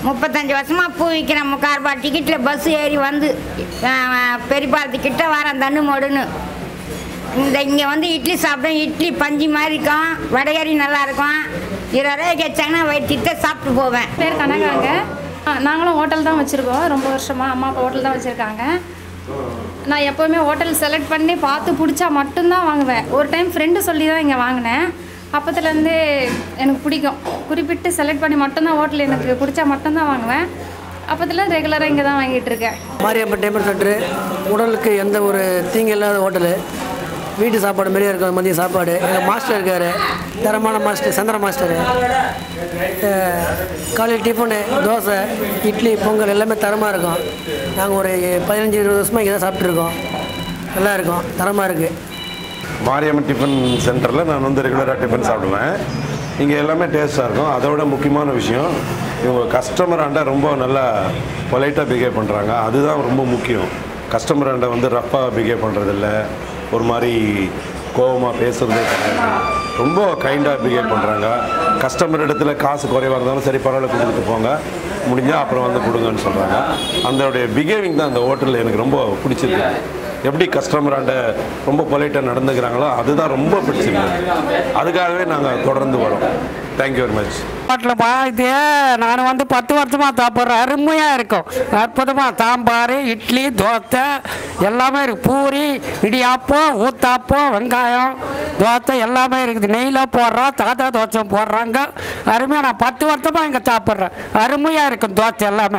முப்பத்தஞ்சு வருஷமா பூ விற்கிறேன் முக்கால் ரூபாய் டிக்கெட்டில் பஸ் ஏறி வந்து பெரியபாலத்துக்கிட்ட வரேன் தண்ணு மொடுன்னு இந்த இங்கே வந்து இட்லி சாப்பிட்டேன் இட்லி பஞ்சு மாதிரி இருக்கும் வடகறி நல்லா இருக்கும் இருபது ரூபாய்க்கு வச்சாங்கன்னா வயிற்றுட்டு சாப்பிட்டு போவேன் பேர் கனகாங்க ஆ, நாங்களும் ஹோட்டல் தான் வச்சுருக்கோம் ரொம்ப வருஷமாக அம்மா அப்பா ஹோட்டல் தான் வச்சுருக்காங்க நான் எப்போவுமே ஹோட்டல் செலக்ட் பண்ணி பார்த்து பிடிச்சா மட்டும்தான் வாங்குவேன் ஒரு டைம் ஃப்ரெண்டு சொல்லி தான் இங்கே வாங்கினேன் அப்போத்துலேருந்து எனக்கு பிடிக்கும் குறிப்பிட்டு செலக்ட் பண்ணி மட்டும்தான் ஹோட்டல் எனக்கு பிடிச்சா மட்டும்தான் வாங்குவேன் அப்போத்துல ரெகுலராக இங்கே தான் வாங்கிட்டு இருக்கேன் மாரியம்மன் டெம்பிள் சென்டரு உடலுக்கு எந்த ஒரு தீங்கு இல்லாத ஹோட்டலு வீட்டு சாப்பாடு மாதிரியே இருக்கும் மதிய சாப்பாடு எங்கள் மாஸ்டர் இருக்கார் தரமான மாஸ்டர் சந்திர மாஸ்டரு அஹ், காலையில் டிஃபனு தோசை இட்லி பொங்கல் எல்லாமே தரமாக இருக்கும் நாங்கள் ஒரு பதினஞ்சு இருபது வருஷமாக இங்கே தான் சாப்பிட்ருக்கோம் நல்லா இருக்கும் தரமாக இருக்குது மாரியம்மன் டிஃபன் சென்டரில் நான் வந்து ரெகுலராக டிஃபன் சாப்பிடுவேன் இங்கே எல்லாமே டேஸ்ட்டாக இருக்கும் அதோட முக்கியமான விஷயம் இவங்க கஸ்டமர் ஆண்ட ரொம்ப நல்லா பொலைட்டாக பிஹேவ் பண்ணுறாங்க அதுதான் ரொம்ப முக்கியம் கஸ்டமர் ஆண்ட வந்து ரஃப்பாக பிஹேவ் பண்ணுறதில்ல ஒரு மாதிரி கோபமாக பேசுகிறதே கிடையாது ரொம்ப கைண்டாக பிஹேவ் பண்ணுறாங்க கஸ்டமர் இடத்துல காசு குறைவாக இருந்தாலும் சரி பரவாயில்ல கொடுத்துட்டு போங்க முடிஞ்சால் அப்புறம் வந்து கொடுங்கன்னு சொல்கிறாங்க அதோடைய பிஹேவிங் தான் அந்த ஹோட்டலில் எனக்கு ரொம்ப பிடிச்சிருக்கு எப்படி கஸ்டமராண்ட ரொம்ப பொலைட்டாக நடந்துக்கிறாங்களோ அதுதான் ரொம்ப பிடிச்சிருக்கு அதுக்காகவே நாங்கள் தொடர்ந்து வரோம் தேங்க்யூ வெரி மச் ஹோட்டலில் பார்த்து நான் வந்து பத்து வருஷமாக சாப்பிட்றேன் அருமையாக இருக்கும் அற்புதமாக சாம்பார் இட்லி தோசை எல்லாமே இருக்குது பூரி இடியாப்பம் ஊத்தாப்பம் வெங்காயம் தோசை எல்லாமே இருக்குது நெய்யில் போடுறோம் சாதா தோசை போடுறாங்க அருமையாக நான் பத்து வருஷமாக இங்கே சாப்பிட்றேன் அருமையாக இருக்கும் தோசை எல்லாமே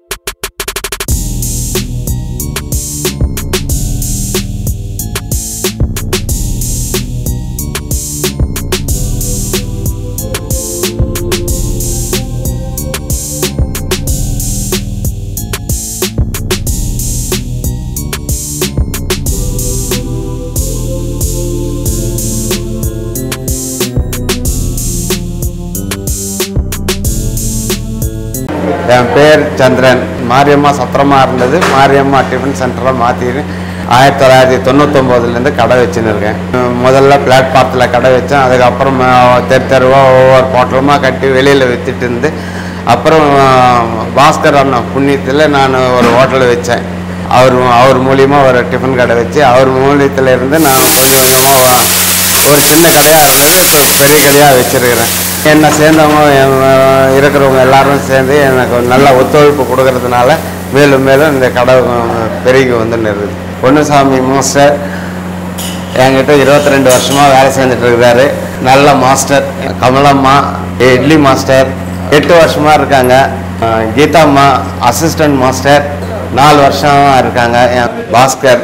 என் பேர் சந்திரன் மாரியம்மா சத்திரமாக இருந்தது மாரியம்மா டிஃபன் சென்டராக மாற்றின்னு ஆயிரத்தி தொள்ளாயிரத்தி தொண்ணூத்தொம்போதுலேருந்து கடை வச்சுன்னு இருக்கேன் உம், முதல்ல பிளாட்பாரத்தில் கடை வச்சேன் அதுக்கப்புறம் அஹ், தெரு தெருவாக ஒவ்வொரு ஹோட்டலுமாக கட்டி வெளியில் விற்றுட்டு இருந்து அப்புறம் அஹ், பாஸ்கர் அண்ணன் புண்ணியத்தில் நான் ஒரு ஹோட்டல் வச்சேன் அவர் அவர் மூலியமாக ஒரு டிஃபன் கடை வச்சு அவர் மூலியத்தில் இருந்து நான் கொஞ்சம் கொஞ்சமாக ஒரு சின்ன கடையாக இருந்தது இப்போ பெரிய கடையாக வச்சிருக்கிறேன் என்னை சேர்ந்தவங்க என், அஹ், இருக்கிறவங்க எல்லாரும் சேர்ந்து எனக்கு ஒரு நல்ல ஒத்துழைப்பு கொடுக்கறதுனால மேலும் மேலும் இந்த கடை அஹ், பெருகி வந்துன்னு இருக்குது பொன்னுசாமி மாஸ்டர் என்கிட்ட இருபத்தி ரெண்டு வருஷமாக வேலை செஞ்சுட்டு இருக்கிறாரு நல்ல மாஸ்டர் கமலம்மா இட்லி மாஸ்டர் எட்டு வருஷமாக இருக்காங்க அஹ், கீதாம்மா அசிஸ்டன்ட் மாஸ்டர் நாலு வருஷம் இருக்காங்க என் பாஸ்கர்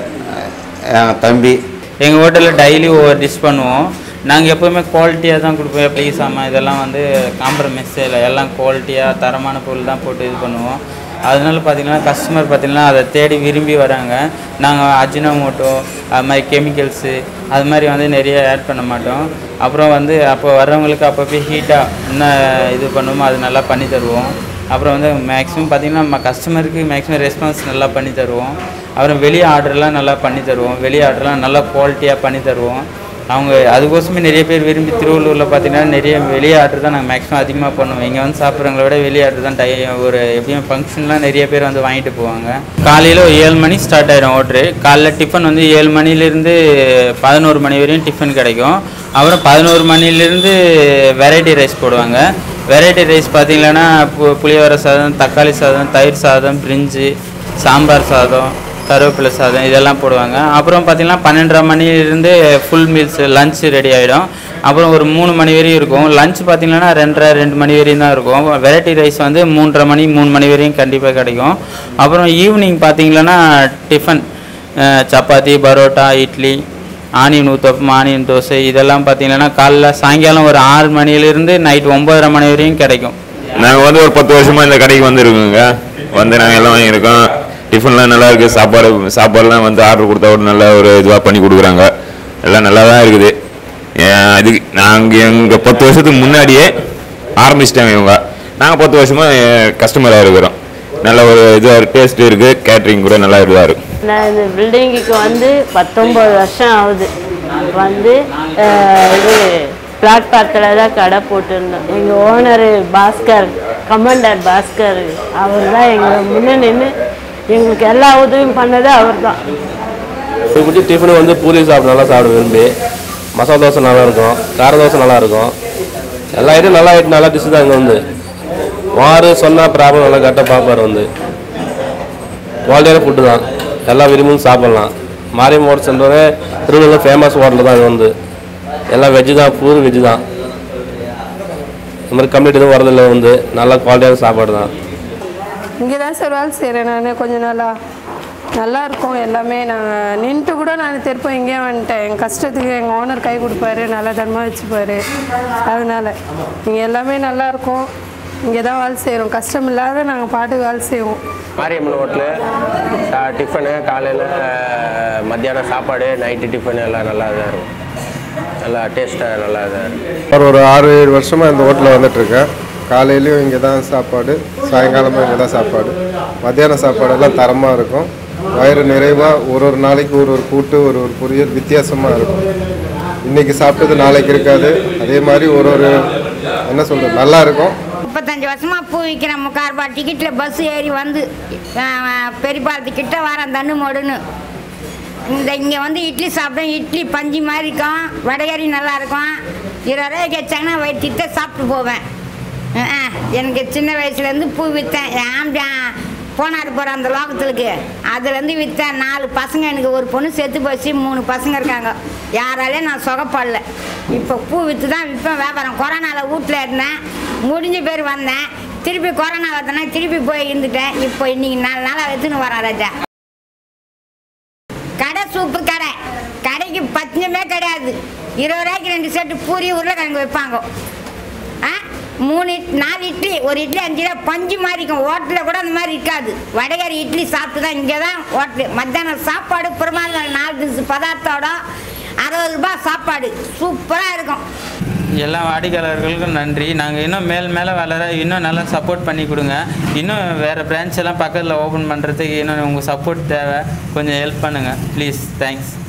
என் தம்பி எங்கள் ஹோட்டலில் டெய்லி ஒவ்வொரு டிஷ் பண்ணுவோம் நாங்கள் எப்போவுமே குவாலிட்டியாக தான் கொடுப்போம் ப்ளீஸ் ஆமாம் இதெல்லாம் வந்து காம்ப்ரமைஸே இல்லை எல்லாம் குவாலிட்டியாக தரமான பொருள் தான் போட்டு இது பண்ணுவோம் அதனால பார்த்தீங்கன்னா கஸ்டமர் பார்த்தீங்கன்னா அதை தேடி விரும்பி வராங்க நாங்கள் அஜினோமோட்டோ அது மாதிரி கெமிக்கல்ஸு அது மாதிரி வந்து நிறைய ஆட் பண்ண மாட்டோம் அப்புறம் வந்து அப்போ வர்றவங்களுக்கு அப்பப்போ ஹீட்டாக என்ன இது பண்ணுவோமோ அது நல்லா பண்ணி தருவோம் அப்புறம் வந்து மேக்ஸிமம் பார்த்தீங்கன்னா நம்ம கஸ்டமருக்கு மேக்ஸிமம் ரெஸ்பான்ஸ் நல்லா பண்ணி தருவோம் அப்புறம் வெளி ஆர்டர்லாம் நல்லா பண்ணி தருவோம் வெளி ஆர்டர்லாம் நல்லா குவாலிட்டியாக பண்ணி தருவோம் அவங்க அதுக்கோசமே நிறைய பேர் விரும்பி திருவள்ளூரில் பார்த்தீங்கன்னா நிறைய வெளி ஆர்டர் தான் நாங்கள் மேக்ஸிமம் அதிகமாக பண்ணுவோம் இங்கே வந்து சாப்பிட்றவங்கள விட வெளி ஆர்டர் தான் டை ஒரு எப்படியும் ஃபங்க்ஷன்லாம் நிறைய பேர் வந்து வாங்கிட்டு போவாங்க காலையில் ஒரு ஏழு மணி ஸ்டார்ட் ஆயிரும் ஆர்டரு காலைல டிஃபன் வந்து ஏழு மணிலேருந்து பதினோரு மணி வரையும் டிஃபன் கிடைக்கும் அப்புறம் பதினோரு மணிலேருந்து வெரைட்டி ரைஸ் போடுவாங்க வெரைட்டி ரைஸ் பார்த்தீங்கன்னா பு புளியோர சாதம் தக்காளி சாதம் தயிர் சாதம் பிரிஞ்சு சாம்பார் சாதம் கருவேப்பிலை சாதம் இதெல்லாம் போடுவாங்க அப்புறம் பார்த்தீங்கன்னா பன்னெண்டரை மணிலேருந்து ஃபுல் மீல்ஸ் லஞ்ச் ரெடி ஆகிடும் அப்புறம் ஒரு மூணு மணி வரையும் இருக்கும் லஞ்ச் பார்த்தீங்கன்னா ரெண்டரை ரெண்டு மணி வரையும் தான் இருக்கும் வெரைட்டி ரைஸ் வந்து மூன்றரை மணி மூணு மணி வரையும் கண்டிப்பாக கிடைக்கும் அப்புறம் ஈவினிங் பார்த்தீங்கன்னா டிஃபன் அஹ், சப்பாத்தி பரோட்டா இட்லி ஆனியன் ஊத்தப்பம் ஆனியன் தோசை இதெல்லாம் பார்த்தீங்கன்னா காலைல சாயங்காலம் ஒரு ஆறு மணிலேருந்து நைட் ஒம்பதரை மணி வரையும் கிடைக்கும் நாங்கள் வந்து ஒரு பத்து வருஷமா இந்த கடைக்கு வந்துருக்கோங்க வந்து நாங்கள் எல்லாம் வாங்கியிருக்கோம் டிஃபன்லாம் நல்லா இருக்குது சாப்பாடு சாப்பாடுலாம் வந்து ஆர்டர் கொடுத்தா கூட நல்லா ஒரு இதுவாக பண்ணி கொடுக்குறாங்க எல்லாம் நல்லா தான் இருக்குது ஏன் அதுக்கு நாங்கள் எங்கள் பத்து வருஷத்துக்கு முன்னாடியே ஆரம்பிச்சிட்டாங்க இவங்க நாங்கள் பத்து வருஷமாக கஸ்டமராக இருக்கிறோம் நல்ல ஒரு இதுவாக டேஸ்ட் இருக்குது கேட்ரிங் கூட நல்லா இதாக இருக்கும் நான் இந்த பில்டிங்குக்கு வந்து பத்தொம்பது வருஷம் ஆகுது வந்து அஹ், இது பிளாட்பாரத்தில் தான் கடை போட்டிருந்தோம் எங்கள் ஓனரு பாஸ்கர் கமாண்டர் பாஸ்கர் அவர் தான் எங்களை முன்னே நின்று எங்களுக்கு எல்லா உதவியும் பண்ணது அவர் தான் இப்படி டிஃபனு வந்து பூரி சாப்பிட நல்லா சாப்பிட விரும்பி மசாலா தோசை நல்லா இருக்கும் கார தோசை நல்லா இருக்கும் எல்லா ஐட்டம் நல்லா ஐட்டம் நல்லா டிஷ் தான் இங்கே வந்து வாரு சொன்னால் ப்ராப்ளம் நல்லா கரெக்டாக பார்ப்பார் வந்து குவாலிட்டியான ஃபுட்டு தான் எல்லாம் விரும்பி சாப்பிட்லாம் Mariyam hotel center Tiruvallur famous hotel தான் இது வந்து எல்லாம் வெஜ்ஜு தான் பூரி வெஜ்ஜு தான் இந்த மாதிரி கம்ப்ளீட் எதுவும் வரதில்லை வந்து நல்லா குவாலிட்டியான சாப்பாடு தான் இங்கே தான் சார் வேலை செய்கிறேன் நான் கொஞ்சம் நாளா நல்லா இருக்கும் எல்லாமே நாங்கள் நின்றுட்டு கூட நான் திருப்ப இங்கே வந்துட்டேன் என் கஷ்டத்துக்கு எங்கள் ஓனர் கை கொடுப்பாரு நல்லா தனமாக வச்சுப்பாரு அதனால இங்கே எல்லாமே நல்லா இருக்கும் இங்கே தான் வேலை செய்கிறோம் கஷ்டம் இல்லாத நாங்கள் பாட்டு வேலை செய்வோம் மாரியம்மன் ஹோட்டலு டிஃபனு காலையில் மத்தியானம் சாப்பாடு நைட்டு டிஃபனு எல்லாம் நல்லா தான் இருக்கும் நல்லா டேஸ்ட்டாக நல்லா தான் இருக்கும் ஒரு ஒரு ஆறு ஏழு வருஷமாக இந்த ஹோட்டலில் வந்துட்டுருக்கேன் காலையிலையும் இங்கே தான் சாப்பாடு சாயங்காலமும் இங்கே தான் சாப்பாடு மத்தியான சாப்பாடு எல்லாம் தரமாக இருக்கும் வயிறு நிறைவாக ஒரு ஒரு நாளைக்கு ஒரு ஒரு கூட்டு ஒரு ஒரு பொரியல் வித்தியாசமாக இருக்கும் இன்றைக்கி சாப்பிட்டது நாளைக்கு இருக்காது அதே மாதிரி ஒரு ஒரு என்ன சொல்கிறது நல்லா இருக்கும் முப்பத்தஞ்சு வருஷமா பூ விற்கிறேன் முக்கார்பா டிக்கெட்டில் பஸ் ஏறி வந்து பெரியபாலத்துக்கிட்ட வரேன் தண்ணு மோடுன்னு இந்த இங்கே வந்து இட்லி சாப்பிட்டேன் இட்லி பஞ்சு மாதிரி இருக்கும் வடகறி நல்லா இருக்கும் இருபது ரூபாய்க்கு வச்சாங்கன்னா வயிற்றுத்த சாப்பிட்டு போவேன் அஹ், அஹ். எனக்கு சின்ன வயசுலேருந்து பூ விற்றேன் ஆம்பி போனார் போகிற அந்த லோகத்துக்கு அதுலேருந்து விற்றேன் நாலு பசங்க எனக்கு ஒரு பொண்ணு செத்து போச்சு மூணு பசங்க இருக்காங்க யாராலையும் நான் சொகப்படல இப்போ பூ விற்று தான் விற்பேன் வியாபாரம் கொரோனாவில் வீட்டில் இருந்தேன் முடிஞ்ச பேர் வந்தேன் திருப்பி கொரோனா வந்தேன்னா திருப்பி போய் இருந்துட்டேன் இப்போ இன்னைக்கு நாலு நாளாக எடுத்துன்னு வரேன் ராஜா கடை சூப்பர் கடை கடைக்கு பச்சமே கிடையாது இருபது ரூபாய்க்கு ரெண்டு செட்டு பூரி உருளைக்கிழங்கு வைப்பாங்க ஆ மூணு இட்- நாலு இட்லி ஒரு இட்லி அஞ்சு ரூபா பஞ்சு மாதிரி இருக்கும் ஹோட்டலில் கூட அந்த மாதிரி இருக்காது வடகரி இட்லி சாப்பிட்டு தான் இங்கே தான் ஹோட்டலு மத்தியானம் சாப்பாடு பெருமாள் நாலு திசு பதார்த்தோட அறுபது ரூபாய் சாப்பாடு சூப்பராக இருக்கும் எல்லா வாடிக்கையாளர்களுக்கும் நன்றி நாங்கள் இன்னும் மேல் மேலே வளர இன்னும் நல்லா சப்போர்ட் பண்ணி கொடுங்க இன்னும் வேறு பிரான்ச் எல்லாம் பக்கத்தில் ஓப்பன் பண்ணுறதுக்கு இன்னும் உங்கள் சப்போர்ட் தேவை கொஞ்சம் ஹெல்ப் பண்ணுங்கள் ப்ளீஸ் தேங்க்ஸ்